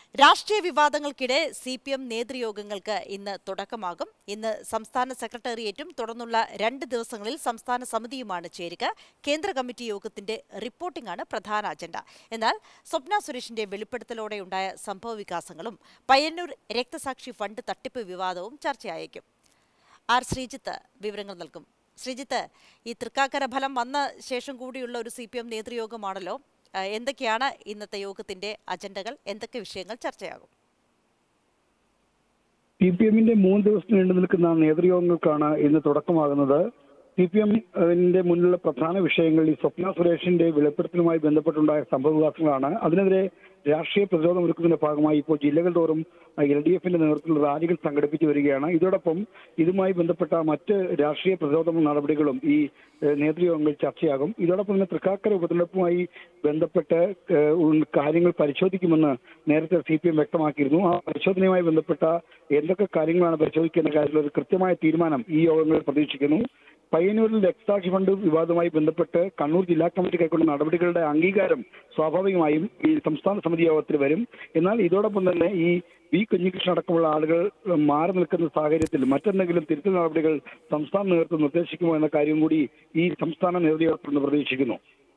രാഷ്ട്രീയ വിവാദങ്ങൾക്കിടെ സി പി എം നേതൃയോഗങ്ങൾക്ക് ഇന്ന് തുടക്കമാകും ഇന്ന് സംസ്ഥാന സെക്രട്ടേറിയറ്റും തുടർന്നുള്ള രണ്ട് ദിവസങ്ങളിൽ സംസ്ഥാന സമിതിയുമാണ് ചേരുക കേന്ദ്ര കമ്മിറ്റി യോഗത്തിന്റെ റിപ്പോർട്ടിംഗാണ് പ്രധാന അജണ്ട എന്നാൽ സ്വപ്ന സുരേഷിന്റെ വെളിപ്പെടുത്തലോടെയുണ്ടായ സംഭവ വികാസങ്ങളും പയ്യന്നൂർ രക്തസാക്ഷി ഫണ്ട് തട്ടിപ്പ് വിവാദവും ചർച്ചയായേക്കും ആർ ശ്രീജിത്ത് വിവരങ്ങൾ നൽകും ശ്രീജിത്ത് ഈ തൃക്കാക്കര ഫലം വന്ന ശേഷം കൂടിയുള്ള ഒരു സി പി എം നേതൃയോഗമാണല്ലോ ആ, എന്തൊക്കെയാണ് ഇന്നത്തെ യോഗത്തിന്റെ അജണ്ടകൾ എന്തൊക്കെ വിഷയങ്ങൾ ചർച്ചയാകും സി പി എമ്മിന്റെ മൂന്ന് ദിവസം നീണ്ടു നിൽക്കുന്ന നേതൃയോഗങ്ങൾക്കാണ് ഇന്ന് തുടക്കമാകുന്നത് സി പി എമ്മിന്റെ മുന്നിലുള്ള പ്രധാന വിഷയങ്ങൾ ഈ സ്വപ്ന സുരേഷിന്റെ വെളിപ്പെടുത്തലുമായി ബന്ധപ്പെട്ടുണ്ടായ സംഭവവികാസങ്ങളാണ് അതിനെതിരെ രാഷ്ട്രീയ പ്രതിരോധം ഒരുക്കുന്നതിന്റെ ഭാഗമായി ഇപ്പോൾ ജില്ലകൾ തോറും എൽ ഡി എഫിന്റെ നേതൃത്വത്തിൽ റാലികൾ സംഘടിപ്പിച്ചു വരികയാണ് ഇതോടൊപ്പം ഇതുമായി ബന്ധപ്പെട്ട മറ്റ് രാഷ്ട്രീയ പ്രതിരോധ നടപടികളും ഈ ഏഹ്, നേതൃയോഗങ്ങളിൽ ചർച്ചയാകും ഇതോടൊപ്പം തന്നെ തൃക്കാക്കര ഉപതെരഞ്ഞെടുപ്പുമായി ബന്ധപ്പെട്ട് ഏഹ്, ഉൾ- കാര്യങ്ങൾ പരിശോധിക്കുമെന്ന് നേരത്തെ സി പി എം വ്യക്തമാക്കിയിരുന്നു ആ പരിശോധനയുമായി ബന്ധപ്പെട്ട എന്തൊക്കെ കാര്യങ്ങളാണ് പരിശോധിക്കുന്ന കാര്യത്തിൽ ഒരു കൃത്യമായ തീരുമാനം ഈ യോഗങ്ങളിൽ പ്രതീക്ഷിക്കുന്നു പയ്യന്നൂരിൽ രക്തസാക്ഷി ഫണ്ട് വിവാദവുമായി ബന്ധപ്പെട്ട് കണ്ണൂർ ജില്ലാ കമ്മിറ്റി കൈക്കൊണ്ട നടപടികളുടെ അംഗീകാരം സ്വാഭാവികമായും ഈ സംസ്ഥാന സമിതി യോഗത്തിൽ വരും എന്നാൽ ഇതോടൊപ്പം തന്നെ ഈ വി കുഞ്ഞികൃഷ്ണൻ അടക്കമുള്ള ആളുകൾ ഏഹ്, മാറി നിൽക്കുന്ന സാഹചര്യത്തിൽ മറ്റെന്തെങ്കിലും തിരുത്തൽ നടപടികൾ സംസ്ഥാന നേതൃത്വം നിർദ്ദേശിക്കുമോ എന്ന കാര്യം കൂടി ഈ സംസ്ഥാന നേതൃയോഗത്തിൽ നിന്ന് പ്രതീക്ഷിക്കുന്നു